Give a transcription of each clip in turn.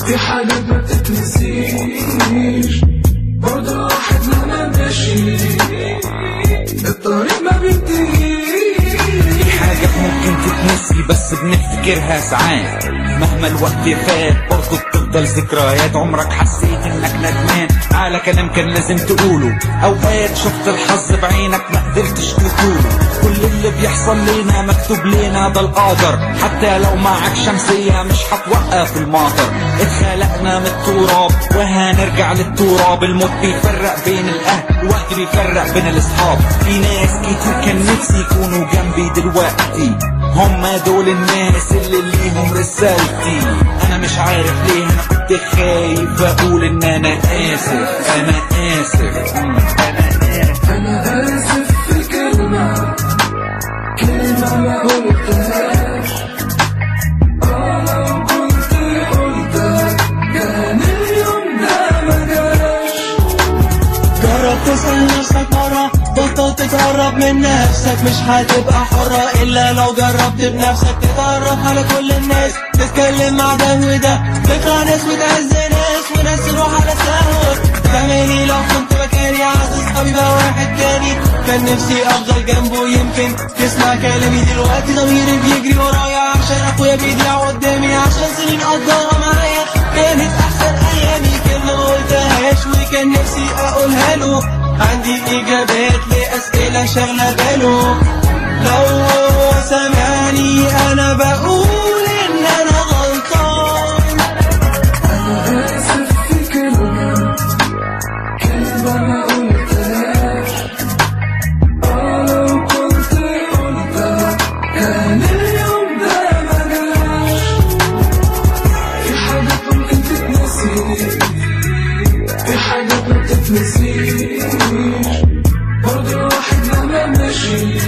في حاجات ما بتتنسيش برضه الواحد مهما ماشي الطريق ما بينتهيش في حاجات ممكن تتنسي بس بنفتكرها ساعات مهما الوقت فات برضه بتفضل ذكريات عمرك حسيت انك ندمان على كلام كان لازم تقوله اوقات شفت الحظ بعينك ما قدرتش تقوله كل اللي بيحصل لينا مكتوب لينا ده القدر حتى لو معك شمسية مش هتوقف المطر اتخلقنا من التراب وهنرجع للتراب الموت بيفرق بين الاهل الوقت بيفرق بين الاصحاب في ناس كتير كان نفسي يكونوا جنبي دلوقتي هم دول الناس اللي ليهم رسالتي انا مش عارف ليه انا كنت خايف اقول ان انا اسف انا اسف مم، انا اسف أنا آسف في كلمة كلمة ما قلتهاش آه لو كنت قلتها كان اليوم ده ما جاش جرب تسأل نفسك مرة بطل تتهرب من نفسك مش هتبقى حرة إلا لو جربت بنفسك تتعرف على كل الناس تتكلم مع ده وده تكره ناس وتعز ناس وناس تروح على سهوة تعملي لو كنت مكاني عايز اصحابي بقى واحد تاني كان نفسي افضل جنبه يمكن تسمع كلامي دلوقتي ضميري بيجري ورايا عشان اخويا بيضيع قدامي عشان سنين قضاها معايا كانت احسن ايامي كلمة ما قلتهاش وكان نفسي اقولها له عندي اجابات لاسئلة شغلة باله لو هو سمعني انا بقول ان انا غلطان أنا آسف في كلمة كلمة ما قلتهاش آه لو كنت قلتها كان اليوم ده ما جاش في حاجات ممكن تتنسي في حاجات ما بتتنسيش برضه الواحد مهما ماشي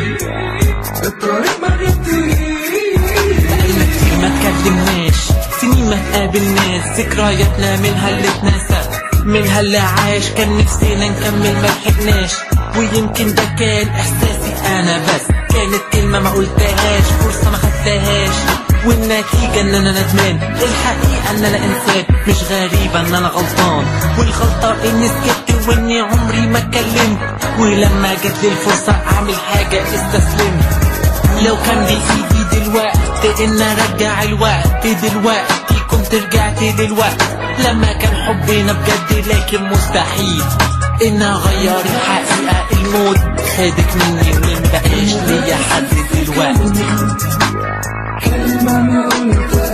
الطريق ما بينتهيش بقالنا كتير ما تكلمناش سنين ما تقابلناش ذكرياتنا منها اللي اتنسى منها اللي عاش كان نفسنا نكمل ما لحقناش ويمكن ده كان احساسي انا بس كانت كلمة ما قلتهاش فرصة ما خدتهاش والنتيجة ان انا ندمان الحقيقة ان انا انسان مش غريبة ان انا غلطان والغلطة اني سكت واني عمري ما اتكلمت ولما جت لي الفرصة اعمل حاجة استسلمت لو كان بإيدي دلوقتي إن أرجع الوقت دلوقتي كنت رجعت دلوقتي لما كان حبنا بجد لكن مستحيل إن أغير الحقيقة الموت خدك مني ومبقاش ليا حد دلوقتي كلمة ما قلتهاش